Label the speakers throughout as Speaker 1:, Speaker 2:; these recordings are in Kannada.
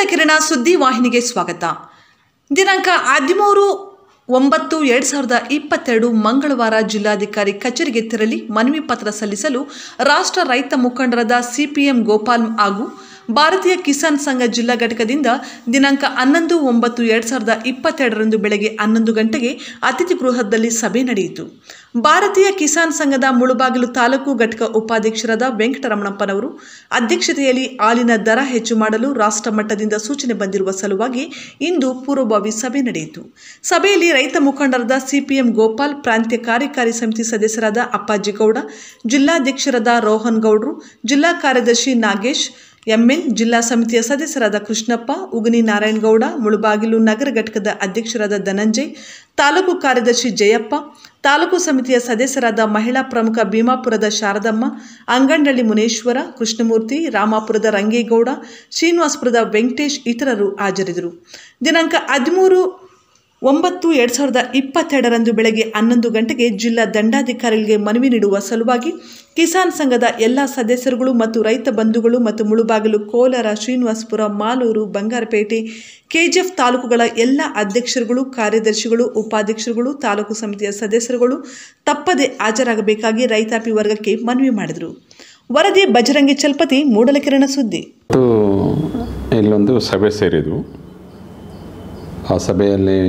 Speaker 1: ಕಿರಣ ಸುದ್ದಿ ವಾಹಿನಿಗೆ ಸ್ವಾಗತ ದಿನಾಂಕ ಹದಿಮೂರು ಒಂಬತ್ತು ಎರಡು ಸಾವಿರದ ಇಪ್ಪತ್ತೆರಡು ಮಂಗಳವಾರ ಜಿಲ್ಲಾಧಿಕಾರಿ ಕಚೇರಿಗೆ ತೆರಳಿ ಮನವಿ ಪತ್ರ ಸಲ್ಲಿಸಲು ರಾಷ್ಟ್ರ ರೈತ ಮುಖಂಡರಾದ ಸಿಪಿಎಂ ಗೋಪಾಲ್ ಹಾಗೂ ಭಾರತೀಯ ಕಿಸಾನ್ ಸಂಘ ಜಿಲ್ಲಾ ಘಟಕದಿಂದ ದಿನಾಂಕ ಹನ್ನೊಂದು ಒಂಬತ್ತು ಎರಡು ಸಾವಿರದ ಇಪ್ಪತ್ತೆರಡರಂದು ಬೆಳಗ್ಗೆ ಹನ್ನೊಂದು ಗಂಟೆಗೆ ಅತಿಥಿ ಗೃಹದಲ್ಲಿ ಸಭೆ ನಡೆಯಿತು ಭಾರತೀಯ ಕಿಸಾನ್ ಸಂಘದ ಮುಳುಬಾಗಿಲು ತಾಲೂಕು ಘಟಕ ಉಪಾಧ್ಯಕ್ಷರಾದ ವೆಂಕಟರಮಣಪ್ಪನವರು ಅಧ್ಯಕ್ಷತೆಯಲ್ಲಿ ಹಾಲಿನ ದರ ಹೆಚ್ಚು ಮಾಡಲು ರಾಷ್ಟ್ರ ಮಟ್ಟದಿಂದ ಸೂಚನೆ ಬಂದಿರುವ ಸಲುವಾಗಿ ಇಂದು ಪೂರ್ವಭಾವಿ ಸಭೆ ನಡೆಯಿತು ಸಭೆಯಲ್ಲಿ ರೈತ ಮುಖಂಡರಾದ ಸಿಪಿಎಂ ಗೋಪಾಲ್ ಪ್ರಾಂತ್ಯ ಕಾರ್ಯಕಾರಿ ಸಮಿತಿ ಸದಸ್ಯರಾದ ಅಪ್ಪಾಜಿ ಗೌಡ ಜಿಲ್ಲಾಧ್ಯಕ್ಷರಾದ ರೋಹನ್ ಗೌಡ್ರು ಜಿಲ್ಲಾ ಕಾರ್ಯದರ್ಶಿ ನಾಗೇಶ್ ಎಂಎನ್ ಜಿಲ್ಲಾ ಸಮಿತಿಯ ಸದಸ್ಯರಾದ ಕೃಷ್ಣಪ್ಪ ಉಗನಿ ನಾರಾಯಣಗೌಡ ಮುಳುಬಾಗಿಲು ನಗರ ಘಟಕದ ಅಧ್ಯಕ್ಷರಾದ ಧನಂಜಯ್ ತಾಲೂಕು ಕಾರ್ಯದರ್ಶಿ ಜಯಪ್ಪ ತಾಲೂಕು ಸಮಿತಿಯ ಸದಸ್ಯರಾದ ಮಹಿಳಾ ಪ್ರಮುಖ ಭೀಮಾಪುರದ ಶಾರದಮ್ಮ ಅಂಗಂಡಳ್ಳಿ ಮುನೇಶ್ವರ ಕೃಷ್ಣಮೂರ್ತಿ ರಾಮಾಪುರದ ರಂಗೇಗೌಡ ಶ್ರೀನಿವಾಸಪುರದ ವೆಂಕಟೇಶ್ ಇತರರು ಹಾಜರಿದ್ದರು ದಿನಾಂಕ ಹದಿಮೂರು ಒಂಬತ್ತು ಎರಡು ಸಾವಿರದ ಇಪ್ಪತ್ತೆರಡರಂದು ಬೆಳಗ್ಗೆ ಹನ್ನೊಂದು ಗಂಟೆಗೆ ಜಿಲ್ಲಾ ದಂಡಾಧಿಕಾರಿಗಳಿಗೆ ಮನವಿ ನೀಡುವ ಸಲುವಾಗಿ ಕಿಸಾನ್ ಸಂಘದ ಎಲ್ಲ ಸದಸ್ಯರುಗಳು ಮತ್ತು ರೈತ ಬಂಧುಗಳು ಮತ್ತು ಮುಳುಬಾಗಿಲು ಕೋಲಾರ ಶ್ರೀನಿವಾಸಪುರ ಮಾಲೂರು ಬಂಗಾರಪೇಟೆ ಕೆಜಿಎಫ್ ತಾಲೂಕುಗಳ ಎಲ್ಲ ಅಧ್ಯಕ್ಷರುಗಳು ಕಾರ್ಯದರ್ಶಿಗಳು ಉಪಾಧ್ಯಕ್ಷರುಗಳು ತಾಲೂಕು ಸಮಿತಿಯ ಸದಸ್ಯರುಗಳು ತಪ್ಪದೆ ಹಾಜರಾಗಬೇಕಾಗಿ ರೈತಾಪಿ ವರ್ಗಕ್ಕೆ ಮನವಿ ಮಾಡಿದರು ವರದಿ ಬಜರಂಗಿ ಚಲ್ಪತಿ ಮೂಡಲಕಿರಣ ಸುದ್ದಿ
Speaker 2: ಇವತ್ತು ಇಲ್ಲೊಂದು ಸಭೆ ಸೇರಿದ್ವು ಆ ಸಭೆಯಲ್ಲಿ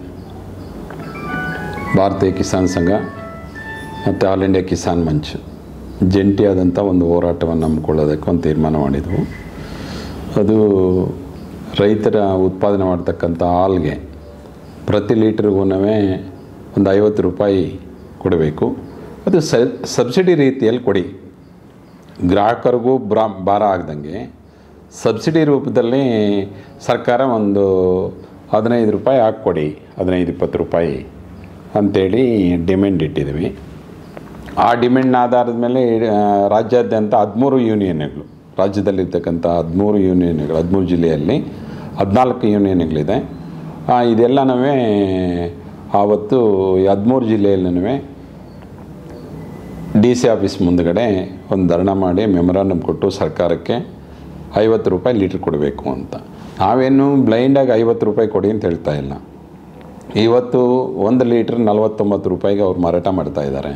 Speaker 2: ಭಾರತೀಯ ಕಿಸಾನ್ ಸಂಘ ಮತ್ತು ಆಲ್ ಇಂಡಿಯಾ ಕಿಸಾನ್ ಮಂಚ್ ಜಂಟಿಯಾದಂಥ ಒಂದು ಹೋರಾಟವನ್ನು ಹಮ್ಮಿಕೊಳ್ಳೋದಕ್ಕೆ ಒಂದು ತೀರ್ಮಾನ ಮಾಡಿದ್ವು ಅದು ರೈತರ ಉತ್ಪಾದನೆ ಮಾಡ್ತಕ್ಕಂಥ ಹಾಲ್ಗೆ ಪ್ರತಿ ಲೀಟ್ರಿಗೂ ಒಂದು ಐವತ್ತು ರೂಪಾಯಿ ಕೊಡಬೇಕು ಅದು ಸ ಸಬ್ಸಿಡಿ ರೀತಿಯಲ್ಲಿ ಕೊಡಿ ಗ್ರಾಹಕರಿಗೂ ಬ್ರಾ ಭಾರ ಆಗ್ದಂಗೆ ಸಬ್ಸಿಡಿ ರೂಪದಲ್ಲಿ ಸರ್ಕಾರ ಒಂದು ಹದಿನೈದು ರೂಪಾಯಿ ಹಾಕ್ಕೊಡಿ ಹದಿನೈದು ಇಪ್ಪತ್ತು ರೂಪಾಯಿ ಅಂಥೇಳಿ ಡಿಮ್ಯಾಂಡ್ ಇಟ್ಟಿದ್ದೀವಿ ಆ ಡಿಮ್ಯಾಂಡ್ನ ಆಧಾರದ ಮೇಲೆ ಆ, ರಾಜ್ಯಾದ್ಯಂತ ಹದಿಮೂರು ಯೂನಿಯನ್ಗಳು ರಾಜ್ಯದಲ್ಲಿರ್ತಕ್ಕಂಥ ಹದಿಮೂರು ಯೂನಿಯನ್ಗಳು ಹದಿಮೂರು ಜಿಲ್ಲೆಯಲ್ಲಿ ಹದಿನಾಲ್ಕು ಯೂನಿಯನ್ಗಳಿದೆ ಆ, ಇದೆಲ್ಲನೂ ಆವತ್ತು ಈ ಹದಿಮೂರು ಜಿಲ್ಲೆಯಲ್ಲೂ ಡಿ ಸಿ ಆಫೀಸ್ ಮುಂದುಗಡೆ ಒಂದು ಧರಣ ಮಾಡಿ ಮೆಮೊರಾಂಡಮ್ ಕೊಟ್ಟು ಸರ್ಕಾರಕ್ಕೆ ಐವತ್ತು ರೂಪಾಯಿ ಲೀಟ್ರ್ ಕೊಡಬೇಕು ಅಂತ ನಾವೇನು ಬ್ಲೈಂಡಾಗಿ ಐವತ್ತು ರೂಪಾಯಿ ಕೊಡಿ ಅಂತ ಹೇಳ್ತಾ ಇಲ್ಲ ಇವತ್ತು ಒಂದು ಲೀಟ್ರ್ ನಲ್ವತ್ತೊಂಬತ್ತು ರೂಪಾಯಿಗೆ ಅವ್ರು ಮಾರಾಟ ಮಾಡ್ತಾ ಇದ್ದಾರೆ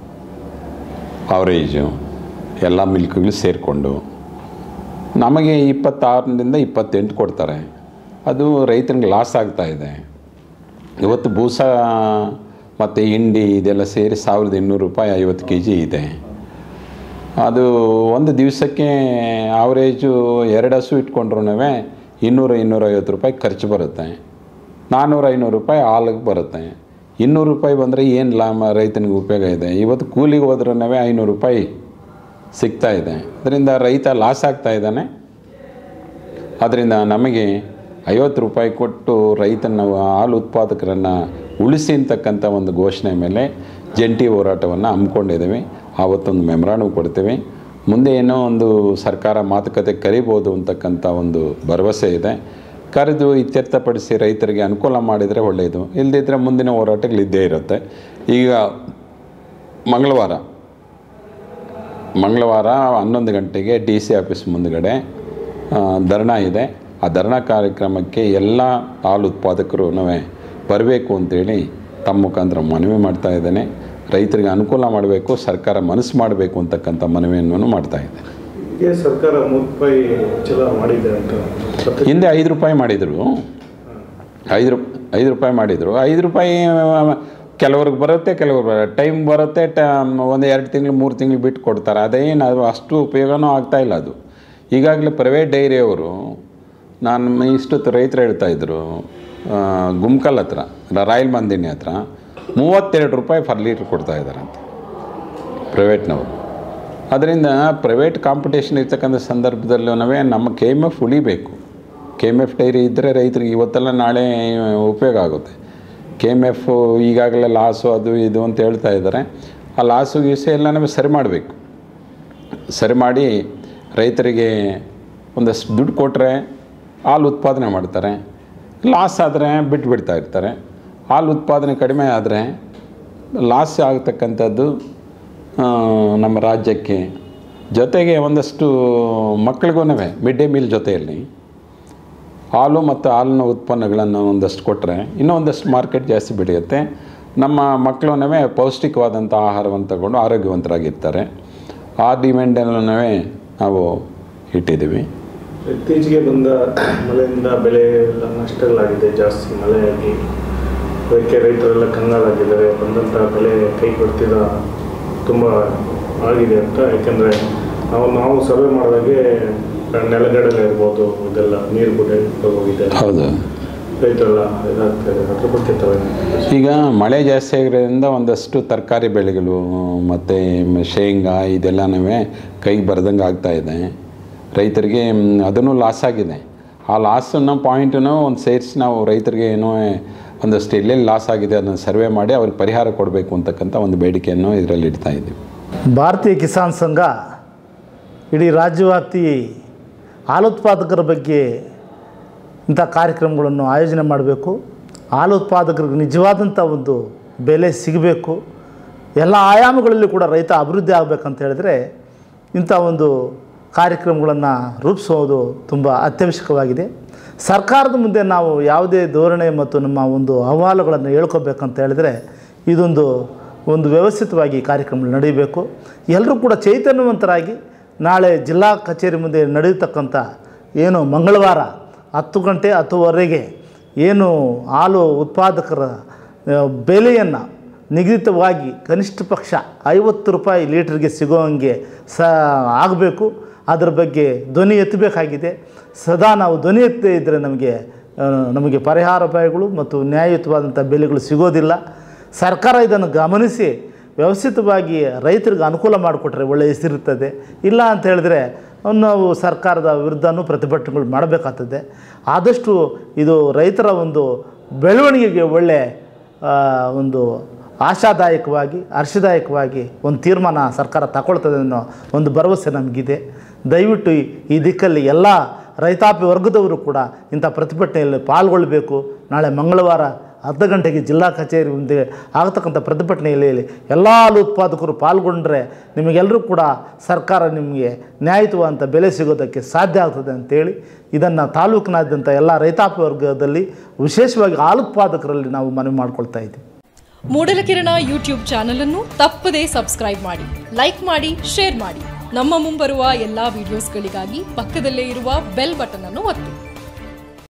Speaker 2: ಅವರೇಜು ಎಲ್ಲ ಮಿಲ್ಕ್ಗಳು ಸೇರಿಕೊಂಡು ನಮಗೆ ಇಪ್ಪತ್ತಾರರಿಂದ ಇಪ್ಪತ್ತೆಂಟು ಕೊಡ್ತಾರೆ ಅದು ರೈತನಿಗೆ ಲಾಸ್ ಆಗ್ತಾ ಇದೆ ಇವತ್ತು ಬೂಸ ಮತ್ತು ಹಿಂಡಿ ಇದೆಲ್ಲ ಸೇರಿ ಸಾವಿರದ ಇನ್ನೂರು ರೂಪಾಯಿ ಐವತ್ತು ಕೆ ಜಿ ಇದೆ ಅದು ಒಂದು ದಿವಸಕ್ಕೆ ಆವ್ರೇಜು ಎರಡು ಹಸು ಇಟ್ಕೊಂಡ್ರೂ ಇನ್ನೂರು ಇನ್ನೂರೈವತ್ತು ರೂಪಾಯಿ ಖರ್ಚು ಬರುತ್ತೆ ನಾನ್ನೂರು ಐನೂರು ರೂಪಾಯಿ ಹಾಲಿಗೆ ಬರುತ್ತೆ ಇನ್ನೂರು ರೂಪಾಯಿ ಬಂದರೆ ಏನು ಲಾಭ ರೈತನಿಗೆ ಉಪಯೋಗ ಇದೆ ಇವತ್ತು ಕೂಲಿಗೆ ಹೋದ್ರೂ ಐನೂರು ರೂಪಾಯಿ ಸಿಗ್ತಾ ಇದೆ ಅದರಿಂದ ರೈತ ಲಾಸ್ ಆಗ್ತಾ ಇದ್ದಾನೆ ಅದರಿಂದ ನಮಗೆ ಐವತ್ತು ರೂಪಾಯಿ ಕೊಟ್ಟು ರೈತನ ಹಾಲು ಉತ್ಪಾದಕರನ್ನು ಉಳಿಸಿ ಅಂತಕ್ಕಂಥ ಒಂದು ಘೋಷಣೆ ಮೇಲೆ ಜಂಟಿ ಹೋರಾಟವನ್ನು ಹಮ್ಮಿಕೊಂಡಿದ್ದೀವಿ ಆವತ್ತೊಂದು ಮೆಮೊರಾಂಡಮ್ ಕೊಡ್ತೀವಿ ಮುಂದೆ ಏನೋ ಒಂದು ಸರ್ಕಾರ ಮಾತುಕತೆ ಕರಿಬೋದು ಅಂತಕ್ಕಂಥ ಒಂದು ಭರವಸೆ ಇದೆ ಕರೆದು ಇತ್ಯರ್ಥಪಡಿಸಿ ರೈತರಿಗೆ ಅನುಕೂಲ ಮಾಡಿದರೆ ಒಳ್ಳೆಯದು ಇಲ್ಲದಿದ್ದರೆ ಮುಂದಿನ ಹೋರಾಟಗಳು ಇದ್ದೇ ಇರುತ್ತೆ ಈಗ ಮಂಗಳವಾರ ಮಂಗಳವಾರ ಹನ್ನೊಂದು ಗಂಟೆಗೆ ಡಿ ಸಿ ಆಫೀಸ್ ಮುಂದುಗಡೆ ಆ, ಧರಣ ಇದೆ ಆ ಧರಣ ಕಾರ್ಯಕ್ರಮಕ್ಕೆ ಎಲ್ಲ ಹಾಲು ಉತ್ಪಾದಕರು ಬರಬೇಕು ಅಂತೇಳಿ ತಮ್ಮ ಮುಖಾಂತರ ಮನವಿ ಮಾಡ್ತಾ ಇದ್ದೇನೆ ರೈತರಿಗೆ ಅನುಕೂಲ ಮಾಡಬೇಕು ಸರ್ಕಾರ ಮನಸ್ಸು ಮಾಡಬೇಕು ಅಂತಕ್ಕಂಥ ಮನವಿಯನ್ನು ಮಾಡ್ತಾ ಇದೆ
Speaker 3: ಹೀಗೆ ಸರ್ಕಾರ ಮೂರು ರೂಪಾಯಿ ಹೆಚ್ಚಳ ಮಾಡಿದೆ ಅಂತ ಸತ್ಯ-
Speaker 2: ಹಿಂದೆ ಐದು ರೂಪಾಯಿ ಮಾಡಿದರು ಐದು ರೂಪ್ ಐದು ರೂಪಾಯಿ ಮಾಡಿದರು ಐದು ರೂಪಾಯಿ ಕೆಲವ್ರಿಗೆ ಬರುತ್ತೆ ಕೆಲವ್ರಿಗೆ ಬರ ಟೈಮ್ ಬರುತ್ತೆ ಟ ಒಂದು ಎರಡು ತಿಂಗಳು ಮೂರು ತಿಂಗಳು ಬಿಟ್ಟು ಕೊಡ್ತಾರೆ ಅದೇನು ಅದು ಅಷ್ಟು ಉಪಯೋಗನೂ ಆಗ್ತಾ ಇಲ್ಲ ಅದು ಈಗಾಗಲೇ ಪ್ರೈವೇಟ್ ಡೈರಿಯವರು ನಾನು ಇಷ್ಟೊತ್ತು ರೈತರು ಹೇಳ್ತಾಯಿದ್ರು ಗುಮ್ಕಲ್ ಹತ್ರ ರಾಯಲ್ ಮಂದಿನಿ ಹತ್ರ ಮೂವತ್ತೆರಡು ರೂಪಾಯಿ ಫರ್ ಲೀಟ್ರ್ ಕೊಡ್ತಾ ಇದ್ದಾರಂತೆ ಪ್ರೈವೇಟ್ನವರು ಅದರಿಂದ ಪ್ರೈವೇಟ್ ಕಾಂಪಿಟೇಷನ್ ಇರ್ತಕ್ಕಂಥ ಸಂದರ್ಭದಲ್ಲೂ ನಮ್ಮ ಕೆ ಎಮ್ ಎಫ್ ಉಳಿಬೇಕು ಕೆ ಎಮ್ ಎಫ್ ಡೈರಿ ಇದ್ದರೆ ರೈತರಿಗೆ ಇವತ್ತೆಲ್ಲ ನಾಳೆ ಉಪಯೋಗ ಆಗುತ್ತೆ ಕೆ ಎಮ್ ಎಫ್ ಈಗಾಗಲೇ ಲಾಸು ಅದು ಇದು ಅಂತ ಹೇಳ್ತಾ ಇದ್ದಾರೆ ಆ ಲಾಸು ಗೀಸು ಎಲ್ಲ ನಮಗೆ ಸರಿ ಮಾಡಬೇಕು ಸರಿ ಮಾಡಿ ರೈತರಿಗೆ ಒಂದಷ್ಟು ದುಡ್ಡು ಕೊಟ್ಟರೆ ಹಾಲು ಉತ್ಪಾದನೆ ಮಾಡ್ತಾರೆ ಲಾಸ್ ಆದರೆ ಬಿಟ್ಟು ಬಿಡ್ತಾ ಇರ್ತಾರೆ ಹಾಲು ಉತ್ಪಾದನೆ ಕಡಿಮೆ ಆದರೆ ಲಾಸ್ ಆಗ್ತಕ್ಕಂಥದ್ದು ಆ, ನಮ್ಮ ರಾಜ್ಯಕ್ಕೆ ಜೊತೆಗೆ ಒಂದಷ್ಟು ಮಕ್ಕಳಿಗೂ ಮಿಡ್ ಡೇ ಮೀಲ್ ಜೊತೆಯಲ್ಲಿ ಹಾಲು ಮತ್ತು ಹಾಲಿನ ಉತ್ಪನ್ನಗಳನ್ನು ಒಂದಷ್ಟು ಕೊಟ್ಟರೆ ಇನ್ನೂ ಒಂದಷ್ಟು ಮಾರ್ಕೆಟ್ ಜಾಸ್ತಿ ಬೆಳೆಯುತ್ತೆ ನಮ್ಮ ಮಕ್ಕಳನ್ನವೇ ಪೌಷ್ಟಿಕವಾದಂಥ ಆಹಾರವನ್ನು ತಗೊಂಡು ಆರೋಗ್ಯವಂತರಾಗಿರ್ತಾರೆ ಆ ಡಿಮ್ಯಾಂಡಲ್ಲೂ ನಾವು ಇಟ್ಟಿದ್ದೀವಿ
Speaker 3: ಇತ್ತೀಚೆಗೆ ಬಂದ ಮಳೆಯಿಂದ ಬೆಳೆ ಎಲ್ಲ ನಷ್ಟಗಳಾಗಿದೆ ಜಾಸ್ತಿ ಮಳೆಯಾಗಿ ಅದಕ್ಕೆ ರೈತರೆಲ್ಲ ಕಂಗಾಲಾಗಿದ್ದಾರೆ ಬಂದಂಥ ಬೆಳೆ ಕೈ ಕೊಡ್ತಿದ ತುಂಬ ಆಗಿದೆ ಅಂತ ಯಾಕೆಂದರೆ ನಾವು ನಾವು ಸರ್ವೆ ಮಾಡಿದಾಗೆ ನೆಲಗಡಲೆ ಇರ್ಬೋದು ಇದೆಲ್ಲ ನೀರು ಬಿಟ್ಟು ಹೋಗಿದೆ
Speaker 2: ಹೌದು
Speaker 3: ರೈತರೆಲ್ಲ ಇದಾಗ್ತಾ ಇದೆ ಅದ್ರ ಬಗ್ಗೆ ತಾವೇನು
Speaker 2: ಈಗ ಮಳೆ ಜಾಸ್ತಿ ಆಗಿರೋದ್ರಿಂದ ಒಂದಷ್ಟು ತರಕಾರಿ ಬೆಳೆಗಳು ಮತ್ತು ಶೇಂಗಾ ಇದೆಲ್ಲನೂ ಕೈಗೆ ಬರ್ದಂಗೆ ಆಗ್ತಾ ಇದೆ ರೈತರಿಗೆ ಮ್, ಅದನ್ನು ಲಾಸ್ ಆಗಿದೆ ಆ ಲಾಸನ್ನು ಪಾಯಿಂಟನ್ನು ಒಂದು ಸೇರಿಸಿ ನಾವು ರೈತರಿಗೆ ಏನೋ ಒಂದಷ್ಟು ಎಲ್ಲೆಲ್ಲಿ ಲಾಸ್ ಆಗಿದೆ ಅದನ್ನು ಸರ್ವೆ ಮಾಡಿ ಅವ್ರಿಗೆ ಪರಿಹಾರ ಕೊಡಬೇಕು ಅಂತಕ್ಕಂಥ ಒಂದು ಬೇಡಿಕೆಯನ್ನು ಇದರಲ್ಲಿ ಇಡ್ತಾ ಇದ್ದೀವಿ
Speaker 4: ಭಾರತೀಯ ಕಿಸಾನ್ ಸಂಘ ಇಡೀ ರಾಜ್ಯವ್ಯಾಪ್ತಿ ಹಾಲುತ್ಪಾದಕರ ಬಗ್ಗೆ ಇಂಥ ಕಾರ್ಯಕ್ರಮಗಳನ್ನು ಆಯೋಜನೆ ಮಾಡಬೇಕು ಹಾಲು ಉತ್ಪಾದಕರಿಗೆ ನಿಜವಾದಂಥ ಒಂದು ಬೆಲೆ ಸಿಗಬೇಕು ಎಲ್ಲ ಆಯಾಮಗಳಲ್ಲಿ ಕೂಡ ರೈತ ಅಭಿವೃದ್ಧಿ ಆಗಬೇಕಂತ ಹೇಳಿದ್ರೆ ಇಂಥ ಒಂದು ಕಾರ್ಯಕ್ರಮಗಳನ್ನು ರೂಪಿಸೋದು ತುಂಬ ಅತ್ಯವಶ್ಯಕವಾಗಿದೆ ಸರ್ಕಾರದ ಮುಂದೆ ನಾವು ಯಾವುದೇ ಧೋರಣೆ ಮತ್ತು ನಮ್ಮ ಒಂದು ಅಹವಾಲುಗಳನ್ನು ಹೇಳ್ಕೋಬೇಕಂತ ಹೇಳಿದ್ರೆ ಇದೊಂದು ಒಂದು ವ್ಯವಸ್ಥಿತವಾಗಿ ಕಾರ್ಯಕ್ರಮಗಳು ನಡೆಯಬೇಕು ಎಲ್ಲರೂ ಕೂಡ ಚೈತನ್ಯವಂತರಾಗಿ ನಾಳೆ ಜಿಲ್ಲಾ ಕಚೇರಿ ಮುಂದೆ ನಡೆಯತಕ್ಕಂಥ ಏನು ಮಂಗಳವಾರ ಹತ್ತು ಗಂಟೆ ಹತ್ತುವರೆಗೆ ಏನು ಹಾಲು ಉತ್ಪಾದಕರ ಆ, ಬೆಲೆಯನ್ನು ನಿಗದಿತವಾಗಿ ಕನಿಷ್ಠ ಪಕ್ಷ ಐವತ್ತು ರೂಪಾಯಿ ಲೀಟ್ರಿಗೆ ಸಿಗೋವಂಗೆ ಸ ಆಗಬೇಕು ಅದರ ಬಗ್ಗೆ ಧ್ವನಿ ಎತ್ತಬೇಕಾಗಿದೆ ಸದಾ ನಾವು ಧ್ವನಿ ಎತ್ತದೇ ಇದ್ದರೆ ನಮಗೆ ಆ, ನಮಗೆ ಪರಿಹಾರ ಉಪಾಯಗಳು ಮತ್ತು ನ್ಯಾಯಯುತವಾದಂಥ ಬೆಲೆಗಳು ಸಿಗೋದಿಲ್ಲ ಸರ್ಕಾರ ಇದನ್ನು ಗಮನಿಸಿ ವ್ಯವಸ್ಥಿತವಾಗಿ ರೈತರಿಗೆ ಅನುಕೂಲ ಮಾಡಿಕೊಟ್ರೆ ಒಳ್ಳೆಯ ಹೆಸರಿರ್ತದೆ ಇಲ್ಲ ಅಂತ ಹೇಳಿದ್ರೆ ನಾವು ಸರ್ಕಾರದ ವಿರುದ್ಧನೂ ಪ್ರತಿಭಟನೆಗಳು ಮಾಡಬೇಕಾಗ್ತದೆ ಆದಷ್ಟು ಇದು ರೈತರ ಒಂದು ಬೆಳವಣಿಗೆಗೆ ಒಳ್ಳೆ ಆ, ಒಂದು ಆಶಾದಾಯಕವಾಗಿ ಹರ್ಷದಾಯಕವಾಗಿ ಒಂದು ತೀರ್ಮಾನ ಸರ್ಕಾರ ತಗೊಳ್ತದೆ ಅನ್ನೋ ಒಂದು ಭರವಸೆ ನಮಗಿದೆ ದಯವಿಟ್ಟು ಈ- ಈ ದಿಕ್ಕಲ್ಲಿ ಎಲ್ಲ ರೈತಾಪಿ ವರ್ಗದವರು ಕೂಡ ಇಂಥ ಪ್ರತಿಭಟನೆಯಲ್ಲಿ ಪಾಲ್ಗೊಳ್ಳಬೇಕು ನಾಳೆ ಮಂಗಳವಾರ ಅರ್ಧ ಗಂಟೆಗೆ ಜಿಲ್ಲಾ ಕಚೇರಿ ಮುಂದೆ ಆಗತಕ್ಕಂಥ ಪ್ರತಿಭಟನೆಯಲ್ಲಿ ಎಲ್ಲ ಹಾಲು ಉತ್ಪಾದಕರು ಪಾಲ್ಗೊಂಡ್ರೆ ನಿಮಗೆಲ್ಲರೂ ಕೂಡ ಸರ್ಕಾರ ನಿಮಗೆ ನ್ಯಾಯಯುತವಾದಂಥ ಬೆಲೆ ಸಿಗೋದಕ್ಕೆ ಸಾಧ್ಯ ಆಗ್ತದೆ ಅಂತೇಳಿ ಇದನ್ನು ತಾಲೂಕಿನಾದ್ಯಂತ ಎಲ್ಲ ರೈತಾಪಿ ವರ್ಗದಲ್ಲಿ ವಿಶೇಷವಾಗಿ ಹಾಲು ಉತ್ಪಾದಕರಲ್ಲಿ ನಾವು ಮನವಿ ಮಾಡ್ಕೊಳ್ತಾ ಇದ್ದೀವಿ
Speaker 5: ಮೂಡಲಕಿರಣ ಯೂಟ್ಯೂಬ್ ಚಾನಲ್ ಅನ್ನು ತಪ್ಪದೇ ಸಬ್ಸ್ಕ್ರೈಬ್ ಮಾಡಿ ಲೈಕ್ ಮಾಡಿ ಶೇರ್ ಮಾಡಿ ನಮ್ಮ ಮುಂಬರುವ ಎಲ್ಲಾ ವಿಡಿಯೋಸ್ಗಳಿಗಾಗಿ ಪಕ್ಕದಲ್ಲೇ ಇರುವ ಬೆಲ್ ಬಟನ್ ಅನ್ನು ಒತ್ತಿ